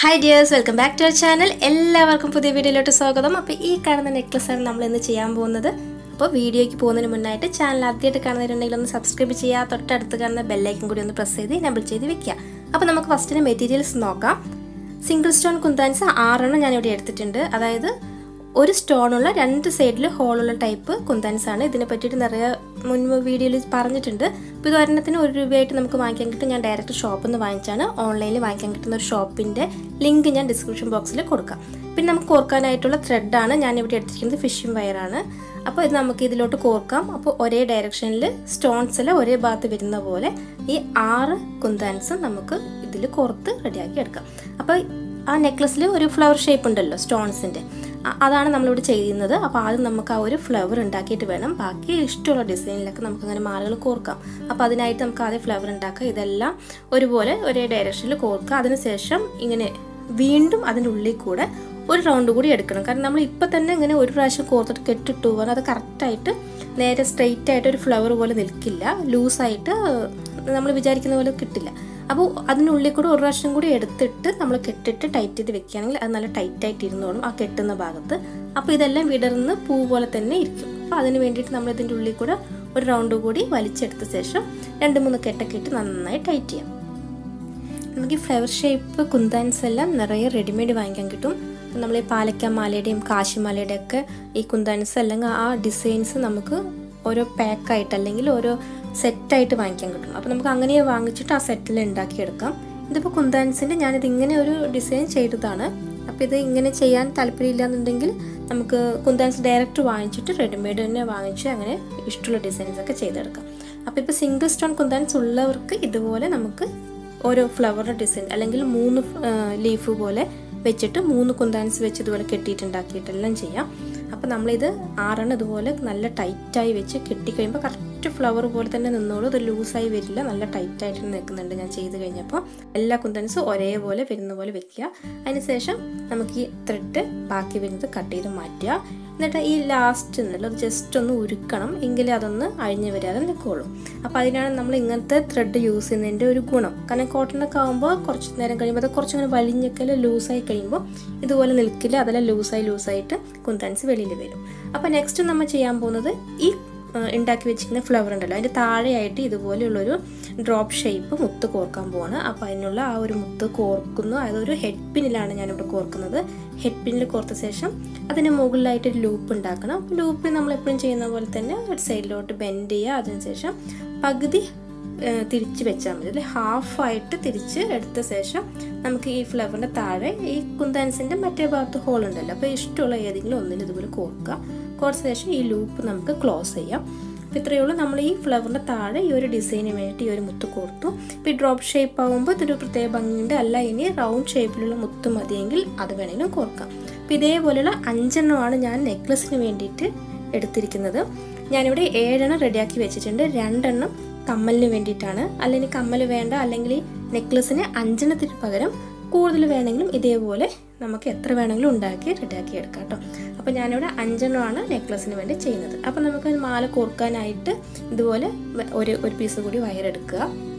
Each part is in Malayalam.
hi dears welcome back to our channel എല്ലാവർക്കും പുതിയ വീഡിയോയിലോട്ട് സ്വാഗതം അപ്പോൾ ഈ കാണുന്ന നെക്ലസ് ആണ് നമ്മൾ ഇന്ന് ചെയ്യാൻ പോകുന്നത് അപ്പോൾ വീഡിയോയ്ക്ക് പോകുന്നതിന് മുന്നായിട്ട് ചാനൽ ആദ്യമായിട്ട് കാണുന്നവരുണ്ടെങ്കിൽ ഒന്ന് സബ്സ്ക്രൈബ് ചെയ്യുക തൊട്ടടുത്ത് കാണുന്ന ബെല്ലൈക്കും കൂടി ഒന്ന് പ്രസ് ചെയ്ത് എനബിൾ ചെയ്ത് വെക്കുക അപ്പോൾ നമുക്ക് ഫസ്റ്റിന് മെറ്റീരിയൽസ് നോക്കാം സിംഗിൾ സ്റ്റോൺ കുന്താൻസ് ആറെണ്ണം ഞാനിവിടെ എടുത്തിട്ടുണ്ട് അതായത് ഒരു സ്റ്റോണുള്ള രണ്ട് സൈഡിൽ ഹോളുള്ള ടൈപ്പ് കുന്താൻസ് ആണ് ഇതിനെ പറ്റിയിട്ട് നിറയെ മുൻപ് വീഡിയോയിൽ പറഞ്ഞിട്ടുണ്ട് അപ്പോൾ ഇത് ഒരെണ്ണത്തിന് ഒരു രൂപയായിട്ട് നമുക്ക് വാങ്ങിക്കാൻ കിട്ടും ഞാൻ ഡയറക്റ്റ് ഷോപ്പിൽ നിന്ന് വാങ്ങിച്ചാണ് ഓൺലൈനിൽ വാങ്ങിക്കാൻ കിട്ടുന്ന ഒരു ഷോപ്പിൻ്റെ ലിങ്ക് ഞാൻ ഡിസ്ക്രിപ്ഷൻ ബോക്സിൽ കൊടുക്കാം പിന്നെ നമുക്ക് കോർക്കാനായിട്ടുള്ള ത്രെഡാണ് ഞാൻ ഇവിടെ എടുത്തിരിക്കുന്നത് ഫിഷിംഗ് വയറാണ് അപ്പോൾ ഇത് നമുക്ക് ഇതിലോട്ട് കോർക്കാം അപ്പോൾ ഒരേ ഡയറക്ഷനിൽ സ്റ്റോൺസ് എല്ലാം ഒരേ ഭാഗത്ത് വരുന്ന പോലെ ഈ ആറ് കുന്താൻസും നമുക്ക് ഇതിൽ കോർത്ത് റെഡിയാക്കി എടുക്കാം അപ്പോൾ ആ നെക്ലസ്സിൽ ഒരു ഫ്ലവർ ഷേപ്പ് ഉണ്ടല്ലോ സ്റ്റോൺസിൻ്റെ അതാണ് നമ്മളിവിടെ ചെയ്യുന്നത് അപ്പോൾ ആദ്യം നമുക്ക് ആ ഒരു ഫ്ലവർ ഉണ്ടാക്കിയിട്ട് വേണം ബാക്കി ഇഷ്ടമുള്ള ഡിസൈനിലൊക്കെ നമുക്ക് അങ്ങനെ മാലകൾ കോർക്കാം അപ്പോൾ അതിനായിട്ട് നമുക്ക് ആദ്യം ഫ്ലവർ ഉണ്ടാക്കാം ഇതെല്ലാം ഒരുപോലെ ഒരേ ഡയറക്ഷനിൽ കോർക്കുക അതിനുശേഷം ഇങ്ങനെ വീണ്ടും അതിൻ്റെ ഉള്ളിൽ കൂടെ ഒരു റൗണ്ട് കൂടി എടുക്കണം കാരണം നമ്മൾ ഇപ്പം തന്നെ ഇങ്ങനെ ഒരു പ്രാവശ്യം കോർത്തിട്ട് കെട്ടിട്ട് പോകാൻ അത് കറക്റ്റായിട്ട് നേരെ സ്ട്രെയിറ്റ് ആയിട്ട് ഒരു ഫ്ലവർ പോലെ നിൽക്കില്ല ലൂസായിട്ട് നമ്മൾ വിചാരിക്കുന്ന പോലെ കിട്ടില്ല അപ്പോൾ അതിനുള്ളിൽ കൂടെ ഒരു പ്രാവശ്യം കൂടി എടുത്തിട്ട് നമ്മൾ കെട്ടിട്ട് ടൈറ്റ് ചെയ്ത് വെക്കുകയാണെങ്കിൽ അത് നല്ല ടൈറ്റായിട്ട് ഇരുന്നോളും ആ കെട്ടുന്ന ഭാഗത്ത് അപ്പോൾ ഇതെല്ലാം വിടർന്ന് പൂ പോലെ തന്നെ ഇരിക്കും അപ്പോൾ അതിന് വേണ്ടിയിട്ട് നമ്മൾ ഇതിൻ്റെ ഉള്ളിൽ കൂടെ ഒരു റൗണ്ട് കൂടി വലിച്ചെടുത്ത ശേഷം രണ്ട് മൂന്ന് കെട്ടൊക്കെ ഇട്ട് നന്നായി ടൈറ്റ് ചെയ്യാം നമുക്ക് ഈ ഫ്ലവർ ഷേപ്പ് കുന്താൻസ് എല്ലാം നിറയെ റെഡിമെയ്ഡ് വാങ്ങിക്കാൻ കിട്ടും നമ്മൾ ഈ പാലക്ക മാലയുടെയും കാശിമാലയുടെ ഒക്കെ ഈ കുന്താൻസ് അല്ലെങ്കിൽ ആ ഡിസൈൻസ് നമുക്ക് ഓരോ പാക്കായിട്ട് അല്ലെങ്കിൽ ഓരോ സെറ്റായിട്ട് വാങ്ങിക്കാൻ കിട്ടും അപ്പോൾ നമുക്ക് അങ്ങനെ വാങ്ങിച്ചിട്ട് ആ സെറ്റിൽ ഉണ്ടാക്കിയെടുക്കാം ഇതിപ്പോൾ കുന്താൻസിൻ്റെ ഞാനിത് ഇങ്ങനെ ഒരു ഡിസൈൻ ചെയ്തതാണ് അപ്പോൾ ഇത് ഇങ്ങനെ ചെയ്യാൻ താല്പര്യമില്ല എന്നുണ്ടെങ്കിൽ നമുക്ക് കുന്താൻസ് ഡയറക്റ്റ് വാങ്ങിച്ചിട്ട് റെഡിമെയ്ഡ് തന്നെ വാങ്ങിച്ച് അങ്ങനെ ഇഷ്ടമുള്ള ഡിസൈൻസ് ഒക്കെ ചെയ്തെടുക്കാം അപ്പോൾ ഇപ്പോൾ സിംഗിൾ സ്റ്റോൺ കുന്താൻസ് ഉള്ളവർക്ക് ഇതുപോലെ നമുക്ക് ഓരോ ഫ്ലവറിൻ്റെ ഡിസൈൻ അല്ലെങ്കിൽ മൂന്ന് ലീഫ് പോലെ വെച്ചിട്ട് മൂന്ന് കുന്താൻസ് വെച്ച് ഇതുപോലെ കെട്ടിയിട്ടുണ്ടാക്കിയിട്ടെല്ലാം ചെയ്യാം അപ്പോൾ നമ്മളിത് ആറെണ്ണം ഇതുപോലെ നല്ല ടൈറ്റായി വെച്ച് കെട്ടിക്കഴിയുമ്പോൾ കറക്റ്റ് ഫ്ലവർ പോലെ തന്നെ നിന്നോളൂ ഇത് ലൂസായി വരില്ല നല്ല ടൈറ്റായിട്ട് നിൽക്കുന്നുണ്ട് ഞാൻ ചെയ്ത് കഴിഞ്ഞപ്പോൾ എല്ലാ കുന്തൻസും ഒരേപോലെ വരുന്ന പോലെ വെക്കുക അതിനുശേഷം നമുക്ക് ഈ ത്രെഡ് ബാക്കി വരുന്നത് കട്ട് ചെയ്ത് മാറ്റുക എന്നിട്ട് ഈ ലാസ്റ്റ് ഉണ്ടല്ലോ അത് ജസ്റ്റ് ഒന്ന് ഉരുക്കണം എങ്കിലേ അതൊന്ന് അഴിഞ്ഞു വരാതെ നിൽക്കുകയുള്ളൂ അപ്പോൾ അതിനാണ് നമ്മൾ ഇങ്ങനത്തെ ത്രെഡ് യൂസ് ചെയ്യുന്നതിൻ്റെ ഒരു ഗുണം കാരണം കോട്ടണൊക്കെ ആകുമ്പോൾ കുറച്ച് നേരം കഴിയുമ്പോൾ അത് കുറച്ചിങ്ങനെ വലിഞ്ഞൊക്കെ ലൂസായി കഴിയുമ്പോൾ ഇതുപോലെ നിൽക്കില്ല അതെല്ലാം ലൂസായി ലൂസായിട്ട് കുന്തൻസ് വെളിയിൽ വരും അപ്പോൾ നെക്സ്റ്റ് നമ്മൾ ചെയ്യാൻ പോകുന്നത് ഈ ഉണ്ടാക്കി വെച്ചിരിക്കുന്ന ഫ്ലവർ ഉണ്ടല്ലോ അതിൻ്റെ താഴെയായിട്ട് ഇതുപോലെയുള്ളൊരു ഡ്രോപ്പ് ഷേപ്പ് മുത്ത് കോർക്കാൻ പോവാണ് അപ്പോൾ അതിനുള്ള ആ ഒരു മുത്ത് കോർക്കുന്നു അതൊരു ഹെഡ് പിന്നിലാണ് ഞാനിവിടെ കോർക്കുന്നത് ഹെഡ് പിന്നിൽ കോർത്ത ശേഷം അതിന് മുകളിലായിട്ട് ഒരു ലൂപ്പ് ഉണ്ടാക്കണം ലൂപ്പ് നമ്മൾ എപ്പോഴും ചെയ്യുന്ന പോലെ തന്നെ ഒരു സൈഡിലോട്ട് ബെൻഡ് ചെയ്യുക അതിനുശേഷം പകുതി തിരിച്ച് വെച്ചാൽ മതി അല്ലെ ഹാഫായിട്ട് തിരിച്ച് എടുത്ത ശേഷം നമുക്ക് ഈ ഫ്ലവറിൻ്റെ താഴെ ഈ കുന്താൻസിൻ്റെ മറ്റേ ഭാഗത്ത് ഹോൾ ഉണ്ടല്ലോ അപ്പോൾ ഇഷ്ടമുള്ള ഏതെങ്കിലും ഒന്നിന് ഇതുപോലെ കോർക്കുക കോർച്ച ശേഷം ഈ ലൂപ്പ് നമുക്ക് ക്ലോസ് ചെയ്യാം അപ്പോൾ ഇത്രയേ ഉള്ളൂ നമ്മൾ ഈ ഫ്ലവറിൻ്റെ താഴെ ഈ ഒരു ഡിസൈന് വേണ്ടിയിട്ട് ഈ ഒരു മുത്ത് കോർത്തു ഇപ്പോൾ ഈ ഡ്രോപ്പ് ഷേപ്പ് ആകുമ്പോൾ ഇതൊരു പ്രത്യേക ഭംഗിയുണ്ട് അല്ല ഇനി റൗണ്ട് ഷേപ്പിലുള്ള മുത്ത് മതിയെങ്കിൽ അത് വേണമെങ്കിലും കോർക്കാം അപ്പോൾ ഇതേപോലെയുള്ള അഞ്ചെണ്ണമാണ് ഞാൻ നെക്ലസിന് വേണ്ടിയിട്ട് എടുത്തിരിക്കുന്നത് ഞാനിവിടെ ഏഴെണ്ണം റെഡിയാക്കി വെച്ചിട്ടുണ്ട് രണ്ടെണ്ണം കമ്മലിന് വേണ്ടിയിട്ടാണ് അല്ലെങ്കിൽ കമ്മൽ വേണ്ട അല്ലെങ്കിൽ നെക്ലസിന് അഞ്ചെണ്ണത്തിന് പകരം കൂടുതൽ വേണമെങ്കിലും ഇതേപോലെ നമുക്ക് എത്ര വേണമെങ്കിലും ഉണ്ടാക്കി റെഡിയാക്കി എടുക്കാം കേട്ടോ അപ്പോൾ ഞാനിവിടെ അഞ്ചെണ്ണമാണ് നെക്ലസിന് വേണ്ടി ചെയ്യുന്നത് അപ്പോൾ നമുക്ക് മാല കോർക്കാനായിട്ട് ഇതുപോലെ ഒരു ഒരു പീസ് കൂടി വയറെടുക്കുക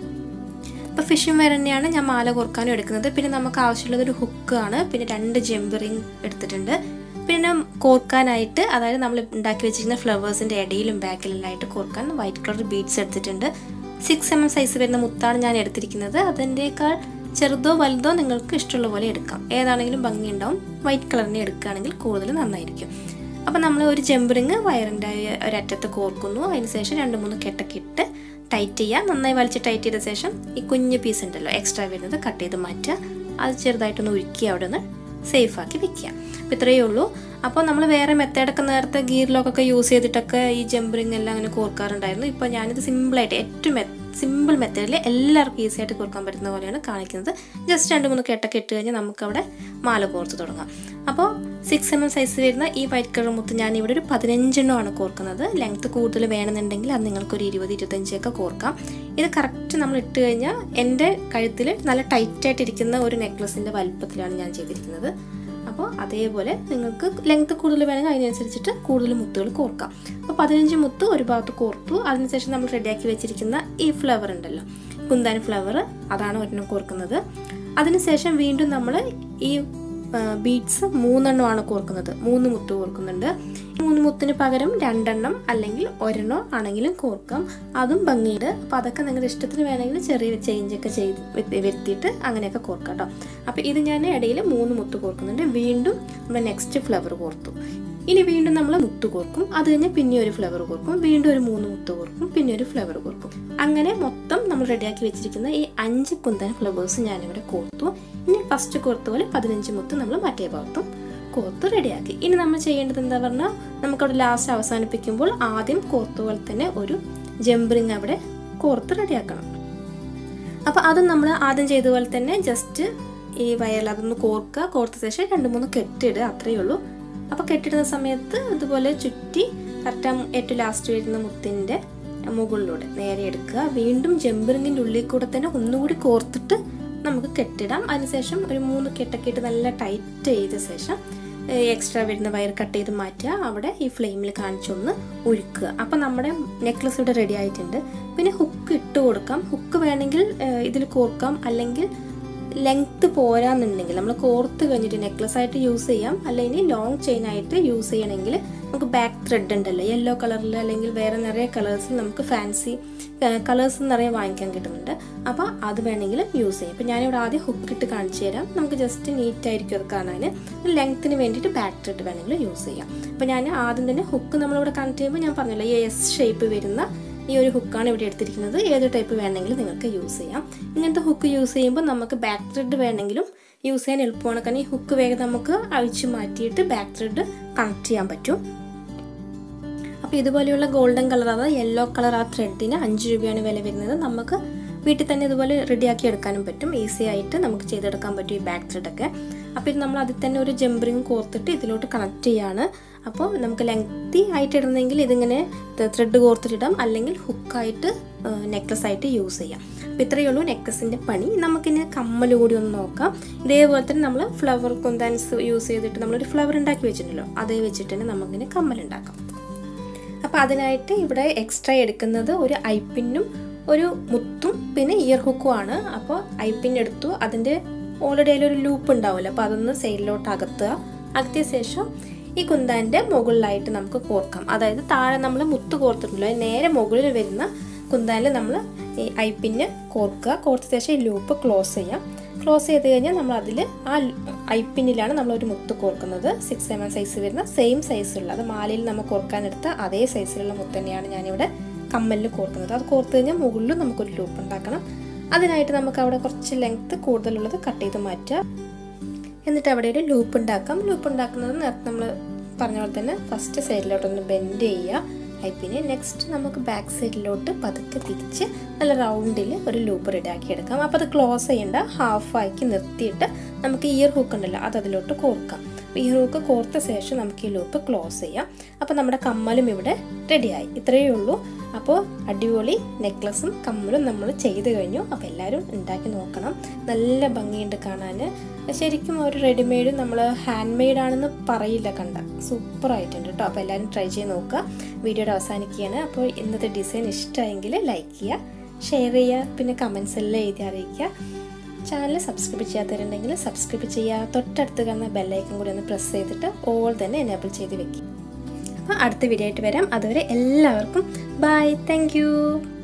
അപ്പോൾ ഫിഷിംഗ് വയർ തന്നെയാണ് ഞാൻ മാല കോർക്കാനും എടുക്കുന്നത് പിന്നെ നമുക്ക് ആവശ്യമുള്ളത് ഒരു ഹുക്കാണ് പിന്നെ രണ്ട് ജെമ്പറിങ് എടുത്തിട്ടുണ്ട് പിന്നെ കോർക്കാനായിട്ട് അതായത് നമ്മൾ ഉണ്ടാക്കി വെച്ചിരിക്കുന്ന ഫ്ലവേഴ്സിൻ്റെ ഇടയിലും ബാക്കിലെല്ലാമായിട്ട് കോർക്കാൻ വൈറ്റ് കളർ ബീഡ്സ് എടുത്തിട്ടുണ്ട് സിക്സ് എം എം സൈസ് വരുന്ന മുത്താണ് ഞാൻ എടുത്തിരിക്കുന്നത് അതിൻ്റെക്കാൾ ചെറുതോ വലുതോ നിങ്ങൾക്ക് ഇഷ്ടമുള്ള പോലെ എടുക്കാം ഏതാണെങ്കിലും ഭംഗിയുണ്ടാവും വൈറ്റ് കളറിനെ എടുക്കുകയാണെങ്കിൽ കൂടുതൽ നന്നായിരിക്കും അപ്പോൾ നമ്മൾ ഒരു ജമ്പറിങ് വയറിൻ്റെ ഒരറ്റത്ത് കോർക്കുന്നു അതിനുശേഷം രണ്ട് മൂന്ന് കെട്ടൊക്കെ ഇട്ട് ടൈറ്റ് ചെയ്യുക നന്നായി വലിച്ച് ടൈറ്റ് ചെയ്ത ശേഷം ഈ കുഞ്ഞ് പീസ് ഉണ്ടല്ലോ എക്സ്ട്രാ വരുന്നത് കട്ട് ചെയ്ത് മാറ്റുക അത് ചെറുതായിട്ടൊന്ന് ഉരുക്കി അവിടെ നിന്ന് സേഫാക്കി വെക്കുക അപ്പോൾ ഇത്രയേ ഉള്ളൂ അപ്പോൾ നമ്മൾ വേറെ മെത്തേഡൊക്കെ നേരത്തെ ഗിയർ ലോക്കൊക്കെ യൂസ് ചെയ്തിട്ടൊക്കെ ഈ ജമ്പറിങ് എല്ലാം അങ്ങനെ കോർക്കാറുണ്ടായിരുന്നു ഇപ്പോൾ ഞാനിത് സിമ്പിളായിട്ട് ഏറ്റവും സിമ്പിൾ മെത്തേഡിൽ എല്ലാവർക്കും ഈസി ആയിട്ട് കോർക്കാൻ പറ്റുന്ന പോലെയാണ് കാണിക്കുന്നത് ജസ്റ്റ് രണ്ട് മൂന്ന് കെട്ടൊക്കെ ഇട്ട് കഴിഞ്ഞാൽ നമുക്കവിടെ മാല കോർത്ത് തുടങ്ങാം അപ്പോൾ സിക്സ് എം എം സൈസ് വരുന്ന ഈ വൈറ്റ് കളർ മുത്ത് ഞാൻ ഇവിടെ ഒരു പതിനഞ്ചെണ്ണമാണ് കോർക്കുന്നത് ലെങ്ത്ത് കൂടുതൽ വേണമെന്നുണ്ടെങ്കിൽ അത് നിങ്ങൾക്കൊരു ഇരുപത് ഇരുപത്തഞ്ചൊക്കെ കോർക്കാം ഇത് കറക്റ്റ് നമ്മൾ ഇട്ട് കഴിഞ്ഞാൽ എൻ്റെ കഴുത്തിൽ നല്ല ടൈറ്റായിട്ടിരിക്കുന്ന ഒരു നെക്ലസിൻ്റെ വലുപ്പത്തിലാണ് ഞാൻ ചെയ്തിരിക്കുന്നത് അപ്പോൾ അതേപോലെ നിങ്ങൾക്ക് ലെങ്ത്ത് കൂടുതൽ വേണമെങ്കിൽ അതിനനുസരിച്ചിട്ട് കൂടുതൽ മുത്തുകൾ കോർക്കാം അപ്പോൾ പതിനഞ്ച് മുത്ത് ഒരു ഭാഗത്ത് കോർത്തു അതിനുശേഷം നമ്മൾ റെഡിയാക്കി വെച്ചിരിക്കുന്ന ഈ ഫ്ലവർ ഉണ്ടല്ലോ കുന്താൻ ഫ്ലവർ അതാണ് ഒരെണ്ണം കോർക്കുന്നത് അതിനുശേഷം വീണ്ടും നമ്മൾ ഈ ബീഡ്സ് മൂന്നെണ്ണമാണ് കോർക്കുന്നത് മൂന്ന് മുത്ത് കോർക്കുന്നുണ്ട് മൂന്ന് മുത്തിന് പകരം രണ്ടെണ്ണം അല്ലെങ്കിൽ ഒരെണ്ണം ആണെങ്കിലും കോർക്കാം അതും ഭംഗിയുണ്ട് അപ്പോൾ അതൊക്കെ നിങ്ങളുടെ ഇഷ്ടത്തിന് വേണമെങ്കിൽ ചെറിയ ചേഞ്ച് ഒക്കെ ചെയ്ത് വരുത്തി- വരുത്തിയിട്ട് അങ്ങനെയൊക്കെ കോർക്കാം കേട്ടോ അപ്പോൾ ഇത് ഞാൻ ഇടയിൽ മൂന്ന് മുത്ത് കോർക്കുന്നുണ്ട് വീണ്ടും നമ്മൾ നെക്സ്റ്റ് ഫ്ലവർ കോർത്തു ഇനി വീണ്ടും നമ്മൾ മുത്ത് കോർക്കും അത് കഴിഞ്ഞ് പിന്നെ ഒരു ഫ്ലവർ കോർക്കും വീണ്ടും ഒരു മൂന്ന് മുത്ത് കോർക്കും പിന്നെ ഒരു ഫ്ലവർ കോർക്കും അങ്ങനെ മൊത്തം നമ്മൾ റെഡിയാക്കി വെച്ചിരിക്കുന്ന ഈ അഞ്ച് കുന്തൻ ഫ്ലവേഴ്സ് ഞാനിവിടെ കോർത്തു ഇനി ഫസ്റ്റ് കോർത്ത പോലെ പതിനഞ്ച് മുത്ത് നമ്മൾ മറ്റേ ഭാഗത്തും കോർത്ത് റെഡിയാക്കി ഇനി നമ്മൾ ചെയ്യേണ്ടത് എന്താ പറഞ്ഞാൽ നമുക്കവിടെ ലാസ്റ്റ് അവസാനിപ്പിക്കുമ്പോൾ ആദ്യം കോർത്ത പോലെ തന്നെ ഒരു ജംബറിങ് അവിടെ കോർത്ത് റെഡിയാക്കണം അപ്പോൾ അതും നമ്മൾ ആദ്യം ചെയ്ത പോലെ തന്നെ ജസ്റ്റ് ഈ വയറിൽ അതൊന്ന് കോർക്കുക കോർത്ത ശേഷം രണ്ട് മൂന്ന് കെട്ടിടുക അത്രയേ ഉള്ളൂ അപ്പോൾ കെട്ടിടുന്ന സമയത്ത് ഇതുപോലെ ചുറ്റി കറക്റ്റ് ഏറ്റവും ലാസ്റ്റ് വരുന്ന മുത്തിൻ്റെ മുകളിലൂടെ നേരെ എടുക്കുക വീണ്ടും ജമ്പറിങ്ങിൻ്റെ ഉള്ളിൽ കൂടെ തന്നെ ഒന്നുകൂടി കോർത്തിട്ട് നമുക്ക് കെട്ടിടാം അതിനുശേഷം ഒരു മൂന്ന് കെട്ടൊക്കെ ഇട്ട് നല്ല ടൈറ്റ് ചെയ്ത ശേഷം എക്സ്ട്രാ വരുന്ന വയർ കട്ട് ചെയ്ത് മാറ്റുക അവിടെ ഈ ഫ്ലെയിമിൽ കാണിച്ചൊന്ന് ഉരുക്കുക അപ്പം നമ്മുടെ നെക്ലസ് ഇവിടെ റെഡി ആയിട്ടുണ്ട് പിന്നെ ഹുക്ക് ഇട്ട് കൊടുക്കാം ഹുക്ക് വേണമെങ്കിൽ ഇതിൽ കോർക്കാം അല്ലെങ്കിൽ ലെങ്ത്ത് പോരാന്നുണ്ടെങ്കിൽ നമ്മൾ കോർത്ത് കഴിഞ്ഞിട്ട് നെക്ലസ് ആയിട്ട് യൂസ് ചെയ്യാം അല്ലെങ്കിൽ ലോങ് ചെയിൻ ആയിട്ട് യൂസ് ചെയ്യണമെങ്കിൽ നമുക്ക് ബാക്ക് ത്രെഡ് ഉണ്ടല്ലോ യെല്ലോ കളറിൽ അല്ലെങ്കിൽ വേറെ നിറയെ കളേഴ്സിൽ നമുക്ക് ഫാൻസി കളേഴ്സ് നിറയെ വാങ്ങിക്കാൻ കിട്ടുന്നുണ്ട് അപ്പോൾ അത് വേണമെങ്കിൽ യൂസ് ചെയ്യാം അപ്പോൾ ഞാനിവിടെ ആദ്യം ഹുക്ക് ഇട്ട് കാണിച്ചു തരാം നമുക്ക് ജസ്റ്റ് നീറ്റ് ആയിരിക്കും അത് കാണാൻ ലെങ്ത്തിന് വേണ്ടിയിട്ട് ബാക്ക് ത്രെഡ് വേണമെങ്കിൽ യൂസ് ചെയ്യാം അപ്പോൾ ഞാൻ ആദ്യം തന്നെ ഹുക്ക് നമ്മളിവിടെ കണക്ട് ചെയ്യുമ്പോൾ ഞാൻ പറഞ്ഞല്ലോ ഈ എസ് ഷേപ്പ് വരുന്ന ഈ ഒരു ഹുക്കാണ് ഇവിടെ എടുത്തിരിക്കുന്നത് ഏത് ടൈപ്പ് വേണമെങ്കിലും നിങ്ങൾക്ക് യൂസ് ചെയ്യാം ഇങ്ങനത്തെ ഹുക്ക് യൂസ് ചെയ്യുമ്പോൾ നമുക്ക് ബാക്ക് ത്രെഡ് വേണമെങ്കിലും യൂസ് ചെയ്യാൻ എളുപ്പമാണ് കാരണം ഈ ഹുക്ക് വേഗം നമുക്ക് അഴിച്ചു മാറ്റിയിട്ട് ബാക്ക് ത്രെഡ് കണക്ട് ചെയ്യാൻ പറ്റും അപ്പോൾ ഇതുപോലെയുള്ള ഗോൾഡൻ കളർ അഥവാ യെല്ലോ കളർ ആ ത്രെഡിന് അഞ്ച് രൂപയാണ് വില വരുന്നത് നമുക്ക് വീട്ടിൽ തന്നെ ഇതുപോലെ റെഡിയാക്കി എടുക്കാനും പറ്റും ഈസി ആയിട്ട് നമുക്ക് ചെയ്തെടുക്കാൻ പറ്റും ഈ ബാക്ക് ത്രെഡൊക്കെ അപ്പോൾ ഇത് നമ്മൾ അതിൽ തന്നെ ഒരു ജംബറിങ് കോർത്തിട്ട് ഇതിലോട്ട് കണക്ട് ചെയ്യാണ് അപ്പോൾ നമുക്ക് ലെങ്തി ആയിട്ട് ഇടുന്നെങ്കിൽ ഇതിങ്ങനെ ത്രെഡ് കോർത്തിട്ടിടാം അല്ലെങ്കിൽ ഹുക്കായിട്ട് നെക്ലസ് ആയിട്ട് യൂസ് ചെയ്യാം അപ്പോൾ ഇത്രയേ ഉള്ളൂ നെക്ലസിൻ്റെ പണി നമുക്കിനി കമ്മൽ കൂടി ഒന്ന് നോക്കാം ഇതേപോലെ തന്നെ നമ്മൾ ഫ്ലവർ കുന്താൻസ് യൂസ് ചെയ്തിട്ട് നമ്മളൊരു ഫ്ലവർ ഉണ്ടാക്കി വെച്ചിട്ടുണ്ടല്ലോ അതേ വെച്ചിട്ട് തന്നെ നമുക്കിനി കമ്മൽ ഉണ്ടാക്കാം അപ്പോൾ അതിനായിട്ട് ഇവിടെ എക്സ്ട്രാ എടുക്കുന്നത് ഒരു ഐപ്പിന്നും ഒരു മുത്തും പിന്നെ ഇയർ ഹുക്കും ആണ് അപ്പോൾ ഐപ്പിൻ എടുത്തു അതിൻ്റെ ഓൾറെഡി അതിലൊരു ലൂപ്പ് ഉണ്ടാവുമല്ലോ അപ്പോൾ അതൊന്ന് സൈഡിലോട്ട് അകത്തുക അകത്തിയ ശേഷം ഈ കുന്താൻ്റെ മുകളിലായിട്ട് നമുക്ക് കോർക്കാം അതായത് താഴെ നമ്മൾ മുത്ത് കോർത്തിട്ടുണ്ടല്ലോ നേരെ മുകളിൽ വരുന്ന കുന്താനിൽ നമ്മൾ ഈ ഐപ്പിന് കോർക്കുക കോർത്ത ശേഷം ഈ ലൂപ്പ് ക്ലോസ് ചെയ്യാം ക്ലോസ് ചെയ്ത് കഴിഞ്ഞാൽ നമ്മൾ അതിൽ ആ ഐപ്പിന്നിലാണ് നമ്മളൊരു മുത്ത് കോർക്കുന്നത് സിക്സ് സെവൻ സൈസ് വരുന്ന സെയിം സൈസുള്ള അത് മാലയിൽ നമ്മൾ കോർക്കാനെടുത്ത അതേ സൈസിലുള്ള മുത്ത് തന്നെയാണ് ഞാനിവിടെ കമ്മലിൽ കോർക്കുന്നത് അത് കോർത്ത് കഴിഞ്ഞാൽ മുകളിലും നമുക്കൊരു ലൂപ്പ് ഉണ്ടാക്കണം അതിനായിട്ട് നമുക്ക് അവിടെ കുറച്ച് ലെങ്ത്ത് കൂടുതലുള്ളത് കട്ട് ചെയ്ത് മാറ്റുക എന്നിട്ട് അവിടെ ഒരു ലൂപ്പ് ഉണ്ടാക്കാം ലൂപ്പ് ഉണ്ടാക്കുന്നത് നേരത്തെ നമ്മൾ പറഞ്ഞ പോലെ തന്നെ ഫസ്റ്റ് സൈഡിലോട്ടൊന്ന് ബെൻഡ് ചെയ്യുക ഐപ്പിന് നെക്സ്റ്റ് നമുക്ക് ബാക്ക് സൈഡിലോട്ട് പതുക്കെ തിരിച്ച് നല്ല റൗണ്ടിൽ ഒരു ലൂപ്പ് റെഡിയാക്കി എടുക്കാം അപ്പോൾ അത് ക്ലോസ് ചെയ്യേണ്ട ഹാഫാക്കി നിർത്തിയിട്ട് നമുക്ക് ഇയർ ഹൂക്ക് ഉണ്ടല്ലോ അത് അതിലോട്ട് കോർക്കാം അപ്പോൾ ഇയർ ഹൂക്ക് കോർത്ത ശേഷം നമുക്ക് ഈ ലൂപ്പ് ക്ലോസ് ചെയ്യാം അപ്പോൾ നമ്മുടെ കമ്മലും ഇവിടെ റെഡിയായി ഇത്രയേ ഉള്ളൂ അപ്പോൾ അടിപൊളി നെക്ലസും കമ്മലും നമ്മൾ ചെയ്ത് കഴിഞ്ഞു അപ്പോൾ എല്ലാവരും ഉണ്ടാക്കി നോക്കണം നല്ല ഭംഗിയുണ്ട് കാണാൻ ശരിക്കും ഒരു റെഡിമെയ്ഡ് നമ്മൾ ഹാൻഡ് മെയ്ഡ് ആണെന്ന് പറയില്ല കണ്ട സൂപ്പർ ആയിട്ടുണ്ട് കേട്ടോ അപ്പോൾ എല്ലാവരും ട്രൈ ചെയ്ത് നോക്കുക വീഡിയോയുടെ അവസാനിക്കുകയാണ് അപ്പോൾ ഇന്നത്തെ ഡിസൈൻ ഇഷ്ടമായെങ്കിൽ ലൈക്ക് ചെയ്യുക ഷെയർ ചെയ്യുക പിന്നെ കമൻസ് എല്ലാം എഴുതി അറിയിക്കുക ചാനൽ സബ്സ്ക്രൈബ് ചെയ്യാത്തവരുണ്ടെങ്കിൽ സബ്സ്ക്രൈബ് ചെയ്യുക തൊട്ടടുത്ത് കാണുന്ന ബെല്ലൈക്കൻ കൂടി ഒന്ന് പ്രസ് ചെയ്തിട്ട് ഓൾ തന്നെ എനേബിൾ ചെയ്ത് വെക്കും അപ്പോൾ അടുത്ത വീഡിയോ ആയിട്ട് വരാം അതുവരെ എല്ലാവർക്കും ബൈ താങ്ക്